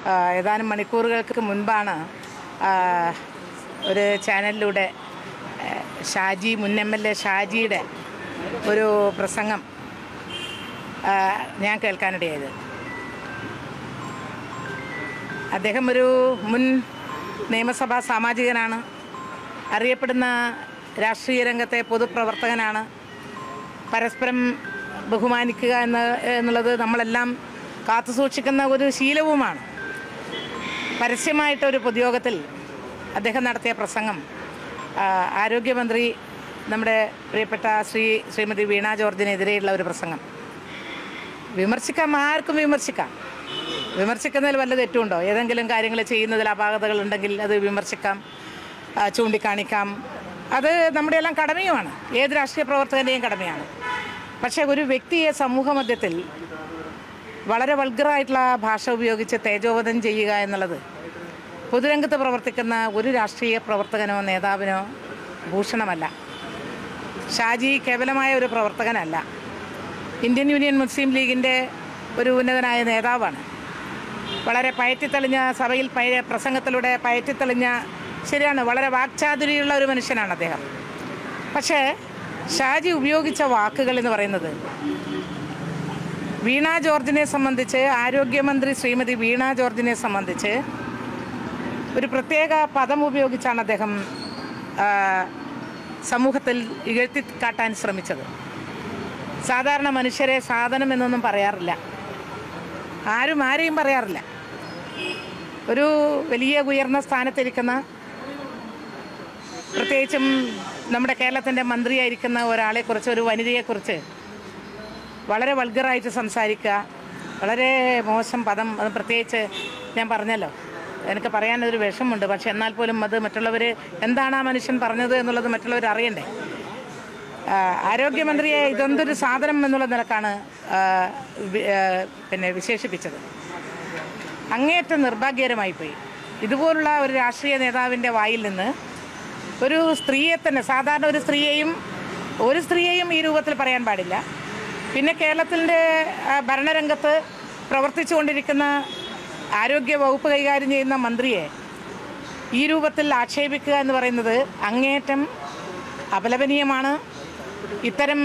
ആ, ഏതാനും മണിക്കൂറുകൾക്ക് മുൻപാണ് ആ, ഒരു ചാനലിലൂടെ ആ, ഷാജി മുൻ എം എൽ എ ഷാജിയുടെ ഒരു പ്രസംഗം ആ, ഞാൻ കേൾക്കാനിടയായത് അദ്ദേഹം ഒരു മുൻ നിയമസഭാ സാമാജികനാണ് അറിയപ്പെടുന്ന രാഷ്ട്രീയ രംഗത്തെ പൊതുപ്രവർത്തകനാണ് പരസ്പരം ബഹുമാനിക്കുക എന്ന എന്നുള്ളത് നമ്മളെല്ലാം കാത്തു സൂക്ഷിക്കുന്ന ഒരു ശീലവുമാണ് പരസ്യമായിട്ടൊരു പൊതുയോഗത്തിൽ അദ്ദേഹം നടത്തിയ പ്രസംഗം ആ, ആരോഗ്യമന്ത്രി നമ്മുടെ പ്രിയപ്പെട്ട ശ്രീ ശ്രീമതി വീണ ജോർജിനെതിരെയുള്ള ഒരു പ്രസംഗം വിമർശിക്കാം ആർക്കും വിമർശിക്കാം വിമർശിക്കുന്നതിൽ വല്ല തെറ്റുണ്ടോ ഏതെങ്കിലും കാര്യങ്ങൾ ചെയ്യുന്നതിൽ അപാകതകൾ ഉണ്ടെങ്കിൽ അത് വിമർശിക്കാം ആ, ചൂണ്ടിക്കാണിക്കാം അത് നമ്മുടെ എല്ലാം കടമയുമാണ് ഏത് രാഷ്ട്രീയ പ്രവർത്തകൻ്റെയും കടമയാണ് പക്ഷേ ഒരു വ്യക്തിയെ സമൂഹ മധ്യത്തിൽ വളരെ വൾഗറായിട്ടുള്ള ഭാഷ ഉപയോഗിച്ച് തേജോവധം ചെയ്യുക എന്നുള്ളത് പൊതുരംഗത്ത് പ്രവർത്തിക്കുന്ന ഒരു രാഷ്ട്രീയ പ്രവർത്തകനോ നേതാവിനോ ഭൂഷണമല്ല ഷാജി കേവലമായ ഒരു പ്രവർത്തകനല്ല ഇന്ത്യൻ യൂണിയൻ മുസ്ലിം ലീഗിൻ്റെ ഒരു ഉന്നതനായ നേതാവാണ് വളരെ പയറ്റിത്തെളിഞ്ഞ സഭയിൽ പയ പ്രസംഗത്തിലൂടെ പയറ്റിത്തെളിഞ്ഞ ശരിയാണ് വളരെ വാക്ചാതുരിയുള്ള ഒരു മനുഷ്യനാണ് അദ്ദേഹം പക്ഷേ ഷാജി ഉപയോഗിച്ച വാക്കുകൾ എന്ന് പറയുന്നത് വീണ ജോർജിനെ സംബന്ധിച്ച് ആരോഗ്യമന്ത്രി ശ്രീമതി വീണ ജോർജിനെ സംബന്ധിച്ച് ഒരു പ്രത്യേക പദം ഉപയോഗിച്ചാണ് അദ്ദേഹം ആ, സമൂഹത്തിൽ ഇകഴ്ത്തി കാട്ടാൻ ശ്രമിച്ചത് സാധാരണ മനുഷ്യരെ സാധനം എന്നൊന്നും പറയാറില്ല ആരും ആരെയും പറയാറില്ല ഒരു വലിയ ഉയർന്ന സ്ഥാനത്തിരിക്കുന്ന പ്രത്യേകിച്ചും നമ്മുടെ കേരളത്തിൻ്റെ മന്ത്രിയായിരിക്കുന്ന ഒരാളെക്കുറിച്ച് ഒരു വനിതയെക്കുറിച്ച് വളരെ വൾഗറായിട്ട് സംസാരിക്കുക വളരെ മോശം പദം അത് പ്രത്യേകിച്ച് ഞാൻ പറഞ്ഞല്ലോ എനിക്ക് പറയാനൊരു വിഷമമുണ്ട് പക്ഷെ എന്നാൽ പോലും അത് മറ്റുള്ളവർ എന്താണ് ആ മനുഷ്യൻ പറഞ്ഞത് എന്നുള്ളത് മറ്റുള്ളവർ അറിയണ്ടേ ആ, ആരോഗ്യമന്ത്രിയെ ഇതെന്തൊരു സാധനം എന്നുള്ള നിലക്കാണ് ആ, വി- ആ, പിന്നെ വിശേഷിപ്പിച്ചത് അങ്ങേയറ്റം നിർഭാഗ്യകരമായി പോയി ഇതുപോലുള്ള ഒരു രാഷ്ട്രീയ നേതാവിൻ്റെ വായിൽ നിന്ന് ഒരു സ്ത്രീയെ തന്നെ സാധാരണ ഒരു സ്ത്രീയെയും ഒരു സ്ത്രീയെയും ഈ രൂപത്തിൽ പറയാൻ പാടില്ല പിന്നെ കേരളത്തിൻ്റെ ആ, ഭരണരംഗത്ത് പ്രവർത്തിച്ചുകൊണ്ടിരിക്കുന്ന ആരോഗ്യ വകുപ്പ് കൈകാര്യം ചെയ്യുന്ന മന്ത്രിയെ ഈ രൂപത്തിൽ ആക്ഷേപിക്കുക എന്ന് പറയുന്നത് അങ്ങേയറ്റം അപലപനീയമാണ് ഇത്തരം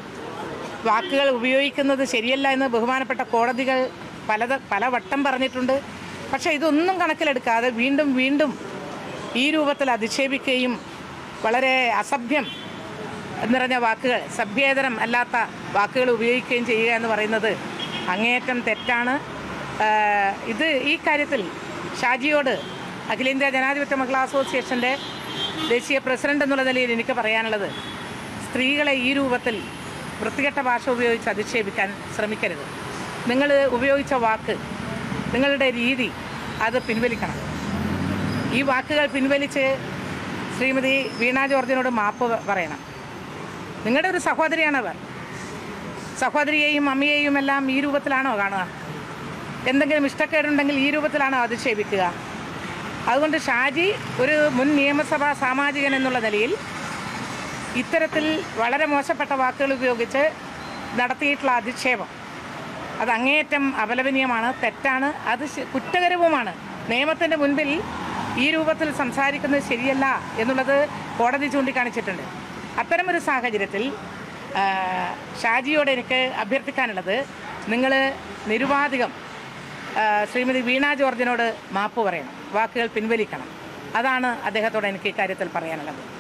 വാക്കുകൾ ഉപയോഗിക്കുന്നത് ശരിയല്ല എന്ന് ബഹുമാനപ്പെട്ട കോടതികൾ പല പലവട്ടം പറഞ്ഞിട്ടുണ്ട് പക്ഷേ ഇതൊന്നും കണക്കിലെടുക്കാതെ വീണ്ടും വീണ്ടും ഈ രൂപത്തിൽ അധിക്ഷേപിക്കുകയും വളരെ അസഭ്യം നിറഞ്ഞ വാക്കുകൾ സഭ്യേതരം അല്ലാത്ത വാക്കുകൾ ഉപയോഗിക്കുകയും ചെയ്യുക എന്ന് പറയുന്നത് അങ്ങേയറ്റം തെറ്റാണ് ആഹ് ഇത് ഈ കാര്യത്തിൽ ഷാജിയോട് അഖിലേന്ത്യാ ജനാധിപത്യ മഹിളാ അസോസിയേഷൻ്റെ ദേശീയ പ്രസിഡന്റ് എന്നുള്ള നിലയിൽ എനിക്ക് പറയാനുള്ളത് സ്ത്രീകളെ ഈ രൂപത്തിൽ വൃത്തികെട്ട ഭാഷ ഉപയോഗിച്ച് അധിക്ഷേപിക്കാൻ ശ്രമിക്കരുത് നിങ്ങൾ ഉപയോഗിച്ച വാക്ക് നിങ്ങളുടെ രീതി അത് പിൻവലിക്കണം ഈ വാക്കുകൾ പിൻവലിച്ച് ശ്രീമതി വീണ ജോർജിനോട് മാപ്പ് പ- പറയണം നിങ്ങളുടെ ഒരു സഹോദരിയാണവർ സഹോദരിയെയും അമ്മയെയും എല്ലാം ഈ രൂപത്തിലാണോ കാണുക എന്തെങ്കിലും ഇഷ്ടക്കേടുണ്ടെങ്കിൽ ഈ രൂപത്തിലാണോ അധിക്ഷേപിക്കുക അതുകൊണ്ട് ഷാജി ഒരു മുൻ നിയമസഭാ സാമാജികൻ എന്നുള്ള നിലയിൽ ഇത്തരത്തിൽ വളരെ മോശപ്പെട്ട വാക്കുകൾ ഉപയോഗിച്ച് നടത്തിയിട്ടുള്ള അധിക്ഷേപം അത് അങ്ങേയറ്റം അപലപനീയമാണ് തെറ്റാണ് അത് ശ- കുറ്റകരവുമാണ് നിയമത്തിൻ്റെ മുൻപിൽ ഈ രൂപത്തിൽ സംസാരിക്കുന്നത് ശരിയല്ല എന്നുള്ളത് കോടതി ചൂണ്ടിക്കാണിച്ചിട്ടുണ്ട് അത്തരമൊരു സാഹചര്യത്തിൽ ആ, ഷാജിയോട് എനിക്ക് അഭ്യർത്ഥിക്കാനുള്ളത് നിങ്ങൾ നിരുപാധികം ആ, ശ്രീമതി വീണ ജോർജിനോട് മാപ്പ് പറയണം വാക്കുകൾ പിൻവലിക്കണം അതാണ് അദ്ദേഹത്തോട് എനിക്ക് ഇക്കാര്യത്തിൽ പറയാനുള്ളത്